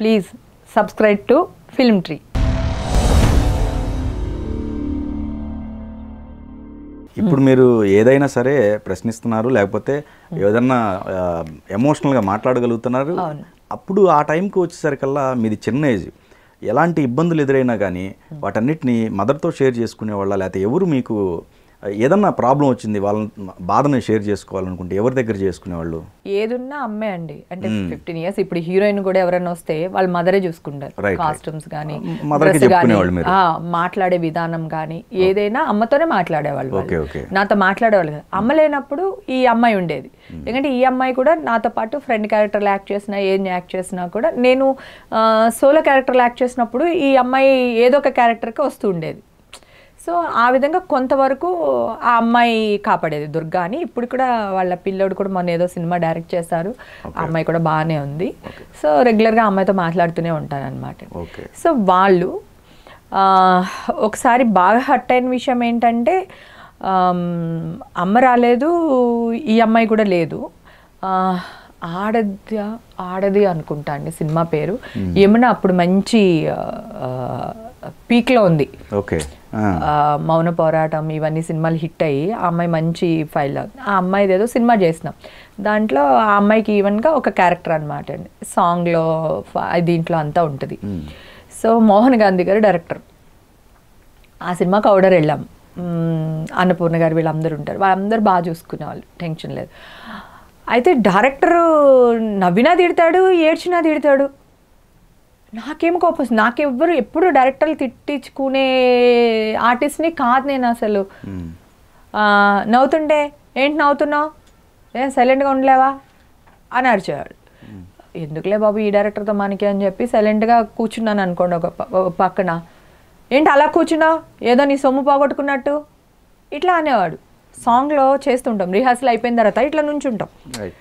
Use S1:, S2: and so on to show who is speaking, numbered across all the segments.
S1: Please subscribe to film tree
S2: ఇప్పుడు మీరు ఏదైనా సరే ప్రశ్నిస్తున్నారు లేకపోతే ఏదన్నా ఎమోషనల్గా మాట్లాడగలుగుతున్నారు
S1: అవును.
S2: అప్పుడు ఆ టైంకి వచ్చేసరికల్లా మీది చిన్న ఏజ్ ఎలాంటి ఇబ్బందులు ఎదురైనా కానీ వాటన్నిటిని మదర్తో షేర్ చేసుకునేవాళ్ళ లేకపోతే ఎవరు మీకు ఏదన్నా ప్రాబ్లం వచ్చింది వాళ్ళ బాధని షేర్ చేసుకోవాలనుకుంటే ఎవరి దగ్గర చేసుకునేవాళ్ళు
S1: ఏదున్నా అమ్మే అండి అంటే ఫిఫ్టీన్ ఇయర్స్ ఇప్పుడు హీరోయిన్ కూడా ఎవరైనా వస్తే వాళ్ళ మదరే చూసుకుంటారు
S2: Right, right.
S1: కాస్ట్యూమ్స్ కానీ
S2: మదర్కి చెప్పుకునేవాళ్ళు మీరు.
S1: మాట్లాడే విధానం కానీ ఏదైనా అమ్మతోనే మాట్లాడేవాళ్ళు వాళ్ళు.
S2: Okay, okay.
S1: నాతో మాట్లాడేవాళ్ళు కాదు అమ్మ లేనప్పుడు ఈ అమ్మాయి ఉండేది ఎందుకంటే ఈ అమ్మాయి కూడా నాతో పాటు ఫ్రెండ్ క్యారెక్టర్లు యాక్ట్ చేసినా ఏం యాక్ట్ చేసినా కూడా నేను సోలో క్యారెక్టర్లు యాక్ట్ చేసినప్పుడు ఈ అమ్మాయి ఏదో ఒక క్యారెక్టర్కి వస్తూ ఉండేది సో ఆ విధంగా కొంతవరకు ఆ అమ్మాయి కాపాడేది దుర్గా అని ఇప్పుడు కూడా వాళ్ళ పిల్లోడు కూడా మొన్న ఏదో సినిమా డైరెక్ట్ చేశారు ఆ అమ్మాయి కూడా బాగానే ఉంది సో రెగ్యులర్గా అమ్మాయితో మాట్లాడుతూనే ఉంటాను అనమాట
S2: ఓకే
S1: సో వాళ్ళు ఆ, ఒకసారి బాగా హట్ అయిన విషయం ఏంటంటే ఆమ్, అమ్మ రాలేదు ఈ అమ్మాయి కూడా లేదు ఆ, ఆడది ఆడది అనుకుంటా అండి సినిమా పేరు ఏమన్నా అప్పుడు మంచి పీక్లో ఉంది
S2: ఓకే
S1: ఆ, మౌన పోరాటం ఇవన్నీ సినిమాలు హిట్ అయ్యి ఆ అమ్మాయి మంచి ఫైల్ అవుతుంది ఆ అమ్మాయిది ఏదో సినిమా చేసినాం దాంట్లో ఆ అమ్మాయికి ఈవెన్గా ఒక క్యారెక్టర్ అనమాట అండి సాంగ్లో ఫ- దీంట్లో అంతా ఉంటుంది సో మోహన్ గాంధీ గారు డైరెక్టర్ ఆ సినిమాకి ఆర్డర్ వెళ్ళాం మ్మ్, అన్నపూర్ణ గారు వీళ్ళందరూ ఉంటారు వాళ్ళందరూ బాగా చూసుకునే వాళ్ళు టెన్షన్ లేదు అయితే డైరెక్టర్ నవ్వినా తిడతాడు ఏడ్చినా తిడతాడు నాకేం కోపం వస్తుంది నాకెవ్వరు ఎప్పుడు డైరెక్టర్లు తిట్టించుకునే ఆర్టిస్ట్ని కాదు నేను అసలు ఆ, నవ్వుతుంటే ఏంటి నవ్వుతున్నావు ఏం సైలెంట్గా ఉండలేవా అని అరిచేవాడు ఎందుకులే బాబు ఈ డైరెక్టర్తో మనకి అని చెప్పి సైలెంట్గా కూర్చున్నాను అనుకోండి ఒక ప- ఒక పక్కన ఏంటి అలా కూర్చున్నావు ఏదో నీ సొమ్ము పోగొట్టుకున్నట్టు ఇట్లా అనేవాడు సాంగ్లో చేస్తుంటాం రిహార్సల్ అయిపోయిన తర్వాత ఇట్లా నుంచుంటాం
S2: రైట్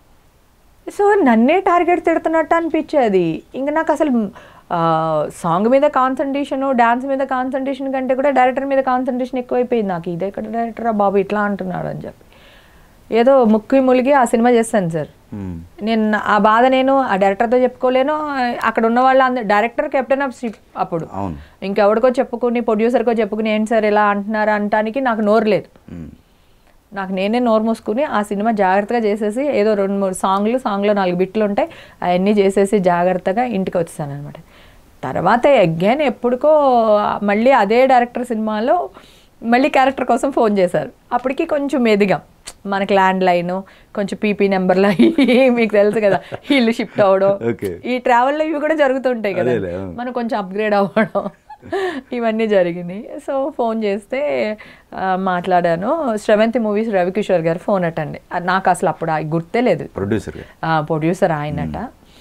S1: సో నన్నే టార్గెట్ తిడుతున్నట్టు అనిపించేది ఇంకా నాకు అసలు ఆ, సాంగ్ మీద కాన్సన్ట్రేషన్ డాన్స్ మీద కాన్సన్ట్రేషన్ కంటే కూడా డైరెక్టర్ మీద కాన్సన్ట్రేషన్ ఎక్కువైపోయింది నాకు ఇదే ఇక్కడ డైరెక్టర్ బాబు ఇట్లా అంటున్నాడు అని చెప్పి ఏదో ముక్కు ములిగి ఆ సినిమా చేస్తాను సార్ నేను ఆ బాధ నేను ఆ డైరెక్టర్తో చెప్పుకోలేను అక్కడ ఉన్న వాళ్ళు అందరు డైరెక్టర్ కెప్టెన్ ఆఫ్ షిప్ అప్పుడు
S2: అవును
S1: ఇంకెవడికో చెప్పుకుని ప్రొడ్యూసర్కో చెప్పుకుని ఏంటి సార్ ఇలా అంటున్నారు అనటానికి నాకు నోరు లేదు
S2: మ్మ్.
S1: నాకు నేనే నోరు మూసుకుని ఆ సినిమా జాగ్రత్తగా చేసేసి ఏదో రెండు మూడు సాంగ్లు సాంగ్లో నాలుగు బిట్లు ఉంటాయి అవన్నీ చేసేసి జాగ్రత్తగా ఇంటికి వచ్చేసాను అనమాట తర్వాత అగైన్ ఎప్పుడుకో మళ్ళీ అదే డైరెక్టర్ సినిమాలో మళ్ళీ క్యారెక్టర్ కోసం ఫోన్ చేశారు అప్పటికి కొంచెం ఎదిగాం మనకి ల్యాండ్ లైన్ కొంచెం పీపీ నెంబర్లు అయ్యి మీకు తెలుసు కదా ఇల్లు షిఫ్ట్ అవ్వడం
S2: Okay.
S1: ఈ ట్రావెల్లో ఇవి కూడా జరుగుతుంటాయి కదా
S2: అదేలే, అవును.
S1: మనం కొంచెం అప్గ్రేడ్ అవ్వడం ఇవన్నీ జరిగినాయి సో ఫోన్ చేస్తే ఆ, మాట్లాడాను శ్రవంతి మూవీస్ రవికిషోర్ గారు ఫోన్ అటండి అది నాకు అసలు అప్పుడు ఆ గుర్తే లేదు
S2: ప్రొడ్యూసర్గా
S1: ప్రొడ్యూసర్ ఆయనట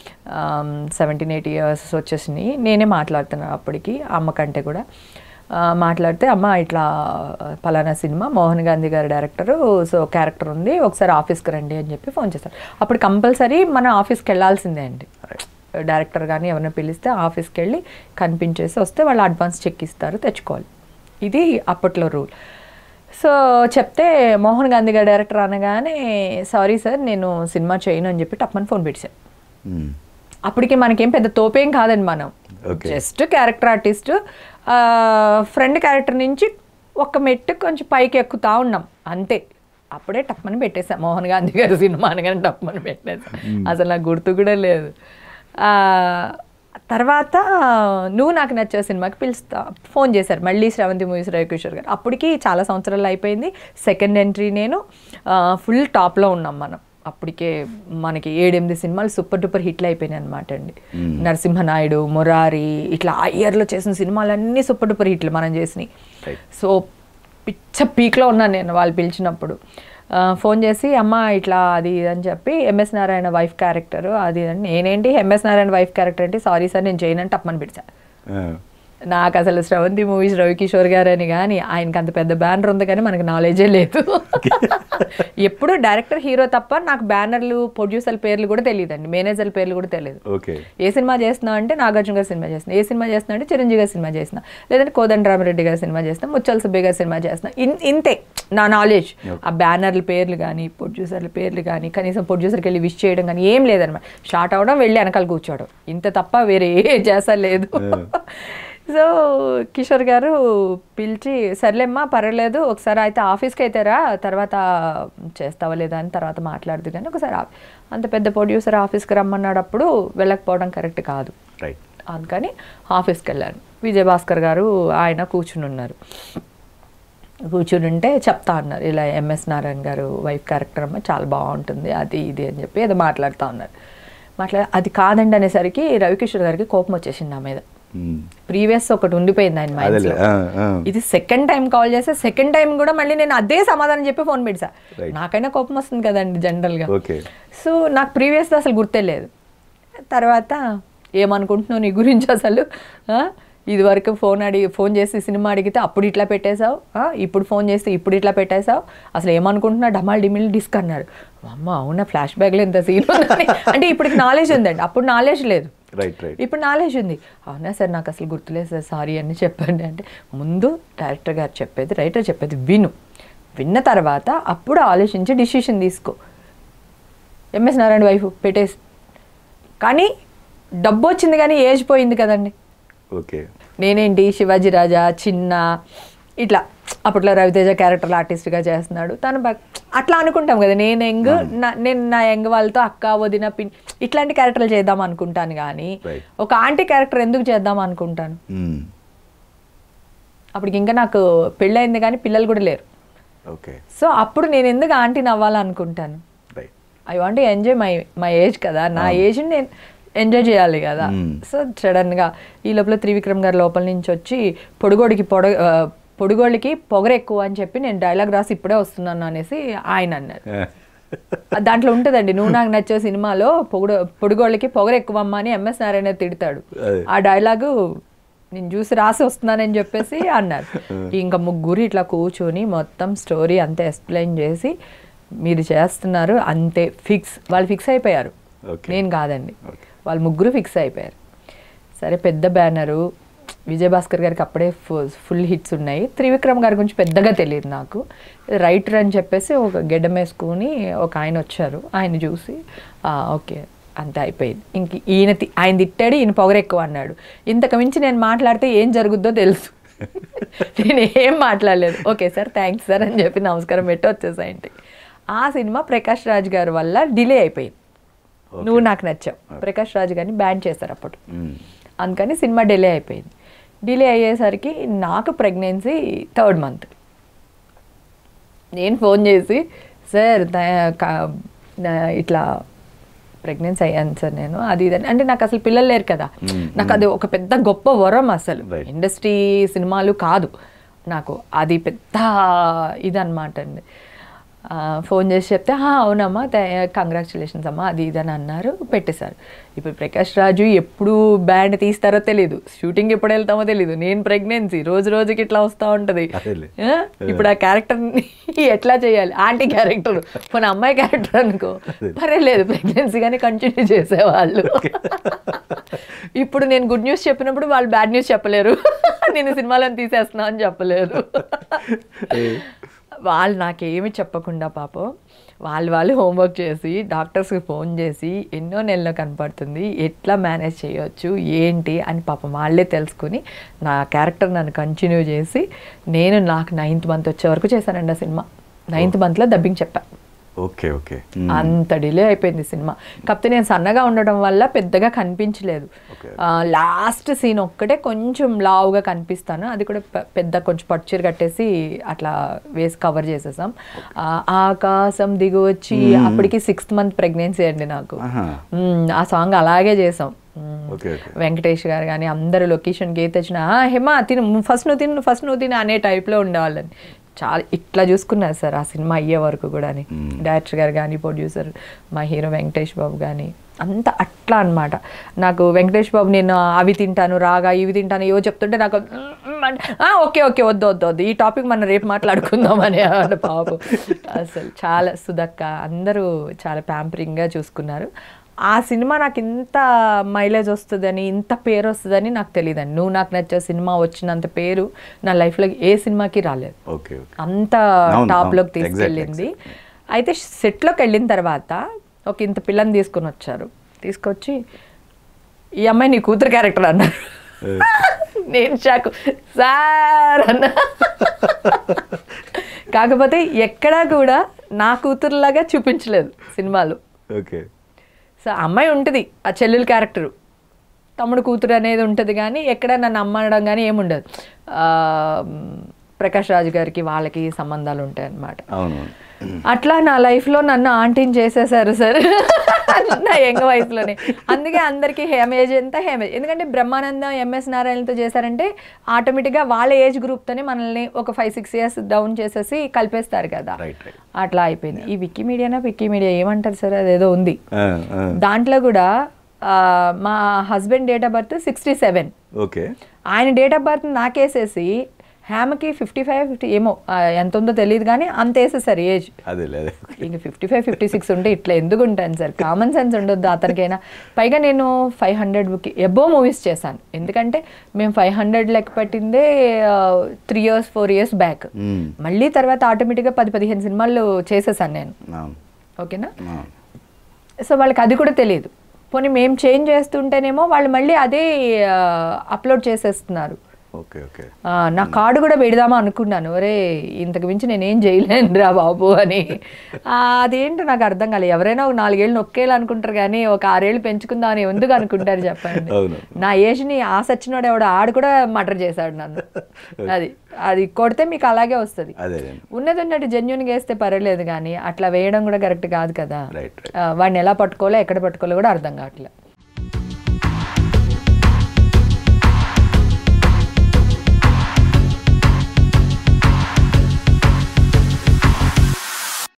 S1: సెవెంటీన్ ఎయిట్ ఇయర్స్ వచ్చేసినాయి నేనే మాట్లాడుతున్నాను అప్పటికి అమ్మ కంటే కూడా ఆ, మాట్లాడితే అమ్మ ఇట్లా పలానా సినిమా మోహన్ గాంధీ గారి డైరెక్టరు సో క్యారెక్టర్ ఉంది ఒకసారి ఆఫీస్కి రండి అని చెప్పి ఫోన్ చేశారు అప్పుడు కంపల్సరీ మన ఆఫీస్కి వెళ్ళాల్సిందే అండి డైరెక్టర్ కానీ ఎవరైనా పిలిస్తే ఆఫీస్కి వెళ్ళి కనిపించేసి వస్తే వాళ్ళు అడ్వాన్స్ చెక్ ఇస్తారు తెచ్చుకోవాలి ఇది అప్పట్లో రూల్ సో చెప్తే మోహన్ గాంధీ గారి డైరెక్టర్ అనగానే సారీ సార్ నేను సినిమా చేయను అని చెప్పి టప్పని ఫోన్ పెట్టాను
S2: మ్మ్.
S1: అప్పటికి మనకేం పెద్ద తోపేం కాదండి మనం
S2: Okay.
S1: Just character artist friend character నుంచి ఒక్క మెట్టు కొంచెం పైకి ఎక్కుతా ఉన్నాం అంతే అప్పుడే టప్మని పెట్టేశాం మోహన్ గాంధీ గారి సినిమా అనగానే టప్మని పెట్టేశాం అసలు నాకు గుర్తు కూడా లేదు ఆ, తర్వాత నువ్వు నాకు నచ్చే సినిమాకి పిలుస్తా ఫోన్ చేశారు మళ్ళీ శ్రవంతి మూవీస్ రవికిషోర్ గారు అప్పటికి చాలా సంవత్సరాలు అయిపోయింది సెకండ్ ఎంట్రీ నేను ఫుల్ టాప్లో ఉన్నాం మనం అప్పటికే మనకి ఏడెనిమిది సినిమాలు సూపర్ డూపర్ హిట్లు అయిపోయినాయి అనమాట అండి నరసింహనాయుడు మురారి ఇట్లా ఆ ఇయర్లో చేసిన సినిమాలన్నీ సూపర్ డూపర్ హిట్లు మనం చేసినాయి
S2: Right.
S1: సో పిచ్చ పీక్లో ఉన్నాను నేను వాళ్ళు పిలిచినప్పుడు ఆ, ఫోన్ చేసి అమ్మ ఇట్లా అది ఇది అని చెప్పి ఎంఎస్ నారాయణ వైఫ్ క్యారెక్టర్ అది ఇది అని నేనేంటి ఎంఎస్ నారాయణ వైఫ్ క్యారెక్టర్ అంటే సారీ సార్ నేను చేయనంటే అప్పని పిలిచా
S2: ఆ.
S1: నాకు అసలు శ్రవంతి మూవీస్ రవికిషోర్ గారు అని కానీ ఆయనకి అంత పెద్ద బ్యానర్ ఉంది కానీ మనకు నాలెడ్జే లేదు ఎప్పుడు డైరెక్టర్ హీరో తప్ప నాకు బ్యానర్లు ప్రొడ్యూసర్ పేర్లు కూడా తెలియదండి మేనేజర్ పేర్లు కూడా తెలియదు
S2: ఓకే
S1: ఏ సినిమా చేస్తున్నా అంటే నాగార్జున గారి సినిమా చేస్తున్నా ఏ సినిమా చేస్తున్నా అంటే చిరంజీవి గారి సినిమా చేస్తున్నా లేదంటే కోదండ రామిరెడ్డి గారి సినిమా చేస్తున్నా ముచ్చల్ సుబ్బయ్య గారి సినిమా చేస్తున్నా ఇన్- ఇంతే నా నాలెడ్జ్ ఆ బ్యానర్ల పేర్లు కానీ ప్రొడ్యూసర్ల పేర్లు కానీ కనీసం ప్రొడ్యూసర్కి వెళ్ళి విష్ చేయడం కానీ ఏం లేదనమాట షార్ట్ అవ్వడం వెళ్ళి వెనకాల కూర్చోవడం ఇంత తప్ప వేరే ఏ చేసా లేదు సో కిషోర్ గారు పిలిచి సర్లేమ్మా పర్వాలేదు ఒకసారి అయితే ఆఫీస్కి అయితే రా తర్వాత చేస్తావా లేదా అని తర్వాత మాట్లాడుతూ కానీ ఒకసారి ఆ- అంత పెద్ద ప్రొడ్యూసర్ ఆఫీస్కి రమ్మన్నాడు అప్పుడు వెళ్ళకపోవడం కరెక్ట్ కాదు
S2: రైట్
S1: అందుకని ఆఫీస్కి వెళ్ళాను విజయభాస్కర్ గారు ఆయన కూర్చుని ఉన్నారు కూర్చుని ఉంటే చెప్తా అన్నారు ఇలా ఎంఎస్ నారాయణ గారు వైఫ్ క్యారెక్టర్ అమ్మ చాలా బాగుంటుంది అది ఇది అని చెప్పి ఏదో మాట్లాడుతూ ఉన్నారు మాట్లాడ అది కాదండి అనేసరికి రవికిషోర్ గారికి కోపం వచ్చేసింది నా మీద ప్రీవియస్ ఒకటి ఉండిపోయింది ఆయన మైండ్స్
S2: అదేలే
S1: లో
S2: ఆ, ఆ.
S1: ఇది సెకండ్ టైం కాల్ చేస్తే సెకండ్ టైం కూడా మళ్ళీ నేను అదే సమాధానం చెప్పి ఫోన్ పెడతా
S2: Right.
S1: నాకైనా కోపం వస్తుంది కదండి జనరల్గా
S2: ఓకే
S1: సో నాకు ప్రీవియస్ అసలు గుర్తే లేదు తర్వాత ఏమనుకుంటున్నావు నీ గురించి అసలు ఆ? ఇది వరకు ఫోన్ అడిగి ఫోన్ చేసి సినిమా అడిగితే అప్పుడు ఇట్లా పెట్టేశావు ఆ? ఇప్పుడు ఫోన్ చేస్తే ఇప్పుడు ఇట్లా పెట్టేశావు అసలు ఏమనుకుంటున్నా డమాల్ డిమిల్ డిస్క్ అన్నారు అమ్మ అవునా ఫ్లాష్ బ్యాగ్లో ఇంత సీన్ ఉందని అంటే ఇప్పటికి నాలెడ్జ్ ఉందండి అప్పుడు నాలెడ్జ్ లేదు
S2: రైట్ రైట్
S1: ఇప్పుడు నాలెడ్జ్ ఉంది అవునా సార్ నాకు అసలు గుర్తులేదు సార్ సారీ అని చెప్పండి అంటే ముందు డైరెక్టర్ గారు చెప్పేది రైటర్ చెప్పేది విను విన్న తర్వాత అప్పుడు ఆలోచించి డిసిషన్ తీసుకో ఎంఎస్ నారాయణ వైఫ్ పెట్టేసి కానీ డబ్బు వచ్చింది కానీ ఏజ్ పోయింది కదండి
S2: ఓకే
S1: నేనేంటి శివాజీ రాజా చిన్న ఇట్లా అప్పట్లో రవితేజ క్యారెక్టర్ ఆర్టిస్ట్గా చేస్తున్నాడు తను బా- అట్లా అనుకుంటాం కదా నేను యంగ్ నా నేను నా యంగ్ వాళ్ళతో అక్క వదిన పిన్ ఇట్లాంటి క్యారెక్టర్లు చేద్దాం అనుకుంటాను కానీ
S2: Right.
S1: ఒక ఆంటీ క్యారెక్టర్ ఎందుకు చేద్దాం అనుకుంటాను అప్పటికి ఇంకా నాకు పెళ్ళయింది కానీ పిల్లలు కూడా లేరు
S2: ఓకే
S1: సో అప్పుడు నేను ఎందుకు ఆంటీని అవ్వాలనుకుంటాను
S2: right
S1: I want enjoy my my age కదా నా ఏజ్ నేను ఎంజాయ్ చేయాలి కదా
S2: Hmm.
S1: సో సడన్గా ఈ లోపల త్రివిక్రమ్ గారు లోపల నుంచి వచ్చి పొడుగోడికి పొడ ఆ, పొడుగోళ్ళకి పొగరు ఎక్కువ అని చెప్పి నేను డైలాగ్ రాసి ఇప్పుడే వస్తున్నాను అనేసి ఆయన అన్నారు ఆ దాంట్లో ఉంటుందండి నువ్వు నాకు నచ్చే సినిమాలో పొగుడు పొడుగోళ్ళకి పొగరు ఎక్కువ అమ్మ అని ఎంఎస్ నారాయణ తిడతాడు
S2: అదే.
S1: ఆ డైలాగు నేను చూసి రాసి వస్తున్నానని చెప్పేసి అన్నారు ఇంకా ముగ్గురు ఇట్లా కూర్చొని మొత్తం స్టోరీ అంతా ఎక్స్ప్లెయిన్ చేసి మీరు చేస్తున్నారు అంతే ఫిక్స్ వాళ్ళు ఫిక్స్ అయిపోయారు
S2: Okay.
S1: నేను కాదండి వాళ్ళు ముగ్గురు ఫిక్స్ అయిపోయారు సరే పెద్ద బ్యానరు విజయభాస్కర్ గారికి అప్పుడే ఫుల్ హిట్స్ ఉన్నాయి త్రివిక్రమ్ గారి గురించి పెద్దగా తెలియదు నాకు రైటర్ అని చెప్పేసి ఒక గెడ్డం వేసుకుని ఒక ఆయన వచ్చారు ఆయన చూసి "ఆ, ఓకే అంతే అయిపోయింది ఇంక ఈయన తి- ఆయన తిట్టాడు ఈయన పొగరు ఎక్కువ అన్నాడు ఇంతకు మించి నేను మాట్లాడితే ఏం జరుగుద్దో తెలుసు నేను ఏం మాట్లాడలేదు ఓకే సార్ థ్యాంక్స్ సార్ అని చెప్పి నమస్కారం పెట్టి వచ్చేసా ఇంటికి ఆ సినిమా ప్రకాష్ రాజ్ గారి వల్ల డిలే అయిపోయింది నువ్వు నాకు నచ్చావు ప్రకాష్ రాజ్ గారిని బ్యాన్ చేశారు అప్పుడు అందుకని సినిమా డిలే అయిపోయింది డిలే అయ్యేసరికి నాకు ప్రెగ్నెన్సీ థర్డ్ మంత్ నేను ఫోన్ చేసి సార్ ద- క- నా- ఇట్లా ప్రెగ్నెన్సీ అయ్యాను సార్ నేను అది ఇది అని." అంటే నాకు అసలు పిల్లలు లేరు కదా
S2: Mm,
S1: నాకు అది ఒక పెద్ద గొప్ప వరం అసలు
S2: Right.
S1: ఇండస్ట్రీ సినిమాలు కాదు నాకు అది పెద్ద ఇదన్నమాట అండి ఆ, ఫోన్ చేసి చెప్తే "ఆ, అవునమ్మా కంగ్రాచులేషన్స్ అమ్మా అది ఇది అని అన్నారు పెట్టేశారు ఇప్పుడు ప్రకాష్ రాజు ఎప్పుడు బ్యాండ్ తీస్తారో తెలియదు షూటింగ్ ఎప్పుడు వెళ్తామో తెలియదు నేను ప్రెగ్నెన్సీ రోజు రోజుకి ఇట్లా వస్తూ ఉంటుంది
S2: అదేలే.
S1: ఆ? ఇప్పుడు ఆ క్యారెక్టర్ ఎట్లా చేయాలి ఆంటీ క్యారెక్టర్ మన అమ్మాయి క్యారెక్టర్ అనుకో పర్వాలేదు ప్రెగ్నెన్సీ కానీ కంటిన్యూ చేసేవాళ్ళు ఇప్పుడు నేను గుడ్ న్యూస్ చెప్పినప్పుడు వాళ్ళు బ్యాడ్ న్యూస్ చెప్పలేరు నేను సినిమాలను తీసేస్తున్నా అని చెప్పలేరు వాళ్ళు నాకేమి చెప్పకుండా పాపం వాళ్ళు వాళ్ళు హోంవర్క్ చేసి డాక్టర్స్కి ఫోన్ చేసి ఎన్నో నెలలు కనపడుతుంది ఎట్లా మేనేజ్ చేయొచ్చు ఏంటి అని పాపం వాళ్ళే తెలుసుకుని నా క్యారెక్టర్ నన్ను కంటిన్యూ చేసి నేను నాకు నైన్త్ మంత్ వచ్చే వరకు చేశానండి ఆ సినిమా నైన్త్ మంత్లో డబ్బింగ్ చెప్పా
S2: ఓకే ఓకే
S1: అంత డిలే అయిపోయింది సినిమా కాకపోతే నేను సన్నగా ఉండడం వల్ల పెద్దగా కనిపించలేదు
S2: Okay.
S1: లాస్ట్ సీన్ ఒక్కటే కొంచెం లావుగా కనిపిస్తాను అది కూడా పె- పెద్ద కొంచెం పట్టుచీర కట్టేసి అట్లా వేసి కవర్ చేసేసాం ఆ, ఆకాశం దిగి వచ్చి అప్పటికి సిక్స్త్ మంత్ ప్రెగ్నెన్సీ అండి నాకు
S2: ఆహా.
S1: మ్మ్, ఆ సాంగ్ అలాగే చేసాం మ్మ్.
S2: ఓకే ఓకే
S1: వెంకటేష్ గారు కానీ అందరూ లొకేషన్కి ఏ తెచ్చినా "ఆ, హేమా తిను ఫస్ట్ నువ్వు తిను ఫస్ట్ నువ్వు తిను అనే టైప్లో ఉండేవాళ్ళని చాలా ఇట్లా చూసుకున్నారు సార్ ఆ సినిమా అయ్యే వరకు కూడా డైరెక్టర్ గారు కానీ ప్రొడ్యూసర్ మా హీరో వెంకటేష్ బాబు కానీ అంత అట్లా అన్నమాట నాకు వెంకటేష్ బాబు నేను అవి తింటాను రాగా ఇవి తింటాను ఏవో చెప్తుంటే నాకు "మ్మ్" అంటే, "ఆ, ఓకే ఓకే వద్దు వద్దు వద్దు ఈ టాపిక్ మనం రేపు మాట్లాడుకుందాం అని అన్న పాపం అసలు చాలా సుధక్క అందరూ చాలా ప్యాంపరింగ్గా చూసుకున్నారు ఆ సినిమా నాకు ఇంత మైలేజ్ వస్తుందని ఇంత పేరు వస్తుందని నాకు తెలియదండి నువ్వు నాకు నచ్చే సినిమా వచ్చినంత పేరు నా లైఫ్లో ఏ సినిమాకి రాలేదు
S2: ఓకే ఓకే
S1: అంత
S2: అవును,
S1: టాప్లోకి
S2: అవును.
S1: తీసుకెళ్ళింది అయితే సెట్లోకి వెళ్ళిన తర్వాత ఒక ఇంత పిల్లని తీసుకొని వచ్చారు తీసుకొచ్చి ఈ అమ్మాయి నీ కూతురు క్యారెక్టర్ అన్నారు నేను షాకు సార్ అన్న కాకపోతే ఎక్కడా కూడా నా కూతురులాగా చూపించలేదు సినిమాలో
S2: ఓకే
S1: సో అమ్మాయి ఉంటుంది ఆ చెల్లెలు క్యారెక్టరు తమ్ముడు కూతురు అనేది ఉంటుంది కానీ ఎక్కడ నన్ను అమ్మడం కానీ ఏముండదు ఆ, ప్రకాష్ రాజు గారికి వాళ్ళకి సంబంధాలు ఉంటాయి అన్నమాట
S2: అవును
S1: అట్లా నా లైఫ్లో నన్ను ఆంటీని చేసేసారు సార్ నా యంగ్ వయసులోనే అందుకే అందరికీ హేమేజ్ ఎంత హేమేజ్ ఎందుకంటే బ్రహ్మానందం ఎంఎస్ నారాయణతో చేశారంటే ఆటోమేటిక్గా వాళ్ళ ఏజ్ గ్రూప్తోనే మనల్ని ఒక ఫైవ్ సిక్స్ ఇయర్స్ డౌన్ చేసేసి కలిపేస్తారు కదా
S2: రైట్ రైట్
S1: అట్లా అయిపోయింది ఈ వికీ మీడియానా వికీ మీడియా ఏమంటారు సార్ అదేదో ఉంది
S2: ఆ, ఆ.
S1: దాంట్లో కూడా ఆ, మా husband date of birth sixty seven
S2: okay
S1: ఆయన డేట్ ఆఫ్ బర్త్ నాకేసేసి హ్యామ్కి ఫిఫ్టీ ఫైవ్ ఫిఫ్టీ ఏమో ఆ, ఎంత ఉందో తెలియదు కానీ అంత వేసేసారు ఏజ్
S2: అదే లేదు
S1: ఇంక ఫిఫ్టీ ఫైవ్ ఫిఫ్టీ సిక్స్ ఉంటే ఇట్లా ఎందుకు ఉంటాను సార్ కామన్ సెన్స్ ఉండొద్దు అతనికైనా పైగా నేను ఫైవ్ హండ్రెడ్కి ఎబో మూవీస్ చేశాను ఎందుకంటే మేము ఫైవ్ హండ్రెడ్ లెక్క పెట్టిందే three years four years back
S2: మ్మ్.
S1: మళ్ళీ తర్వాత ఆటోమేటిక్గా పది పదిహేను సినిమాలు చేసేసాను నేను
S2: అవును
S1: ఓకేనా
S2: అవును.
S1: సో వాళ్ళకి అది కూడా తెలియదు పోనీ మేము చేంజ్ చేస్తుంటేనేమో వాళ్ళు మళ్ళీ అదే అప్లోడ్ చేసేస్తున్నారు
S2: ఓకే ఓకే
S1: ఆ, నా కార్డు కూడా పెడదామా అనుకున్నాను ఒరే ఇంతకు మించి నేనేం చేయలేను రా బాబు అని ఆ, అదేంటో నాకు అర్థం కాలేదు ఎవరైనా ఒక నాలుగేళ్ళు నొక్కేయాలి అనుకుంటారు కానీ ఒక ఆరేళ్ళు పెంచుకుందాం అని ఎందుకు అనుకుంటారు చెప్పండి
S2: అవును.
S1: నా ఏజ్ని ఆ సచ్చినోడు ఎవడు ఆడు కూడా మర్డర్ చేశాడు నన్ను అది అది కొడితే మీకు అలాగే వస్తుంది
S2: అదే
S1: ఉన్నది ఉన్నట్టు జెన్యున్గా వేస్తే పర్వాలేదు కానీ అట్లా వేయడం కూడా కరెక్ట్ కాదు కదా
S2: రైట్ రైట్
S1: ఆ, వాడిని ఎలా పట్టుకోవాలో ఎక్కడ పట్టుకోవాలో కూడా అర్థం కావట్లేదు